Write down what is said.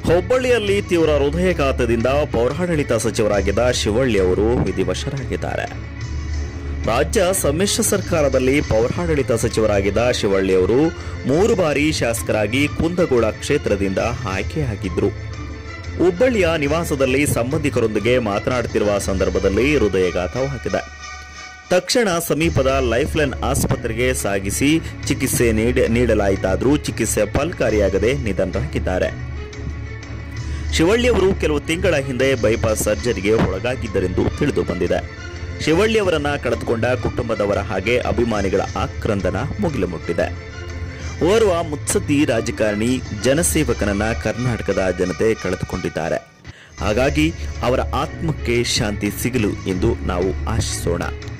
ಹುಬ್ಬಳ್ಳಿಯಲ್ಲಿ ತೀವ್ರ ಹೃದಯಾಘಾತದಿಂದ ಪೌರಾಡಳಿತ ಸಚಿವರಾಗಿದ್ದ ಶಿವಳ್ಳಿ ಅವರು ವಿಧಿವಶರಾಗಿದ್ದಾರೆ ರಾಜ್ಯ ಸಮ್ಮಿಶ್ರ ಸರ್ಕಾರದಲ್ಲಿ ಪೌರಾಡಳಿತ ಸಚಿವರಾಗಿದ್ದ ಶಿವಳ್ಳಿ ಅವರು ಮೂರು ಬಾರಿ ಶಾಸಕರಾಗಿ ಕುಂದಗೋಳ ಕ್ಷೇತ್ರದಿಂದ ಆಯ್ಕೆಯಾಗಿದ್ದರು ಹುಬ್ಬಳ್ಳಿಯ ನಿವಾಸದಲ್ಲಿ ಸಂಬಂಧಿಕರೊಂದಿಗೆ ಮಾತನಾಡುತ್ತಿರುವ ಸಂದರ್ಭದಲ್ಲಿ ಹೃದಯಾಘಾತವಾಗಿದೆ ತಕ್ಷಣ ಸಮೀಪದ ಲೈಫ್ಲೈನ್ ಆಸ್ಪತ್ರೆಗೆ ಸಾಗಿಸಿ ಚಿಕಿತ್ಸೆ ನೀಡ- ನೀಡಲಾಯಿತಾದರೂ ಚಿಕಿತ್ಸೆ ಫಲಕಾರಿಯಾಗದೆ ನಿಧನರಾಗಿದ್ದಾರೆ ಶಿವಳ್ಳಿ ಅವರು ಕೆಲವು ತಿಂಗಳ ಹಿಂದೆ ಬೈಪಾಸ್ ಸರ್ಜರಿಗೆ ಒಳಗಾಗಿದ್ದರೆಂದು ತಿಳಿದು ಬಂದಿದೆ ಶಿವಳ್ಳಿ ಅವರನ್ನ ಕಳೆದುಕೊಂಡ ಕುಟುಂಬದವರ ಹಾಗೆ ಅಭಿಮಾನಿಗಳ ಆಕ್ರಂದನ ಮುಗಿಲು ಮುಟ್ಟಿದೆ ಓರ್ವ ಮುತ್ಸದ್ದಿ ರಾಜಕಾರಣಿ ಜನಸೇವಕನನ್ನ ಕರ್ನಾಟಕದ ಜನತೆ ಕಳೆದುಕೊಂಡಿದ್ದಾರೆ ಹಾಗಾಗಿ ಅವರ ಆತ್ಮಕ್ಕೆ ಶಾಂತಿ ಸಿಗಲು ಎಂದು ನಾವು ಆಶಿಸೋಣ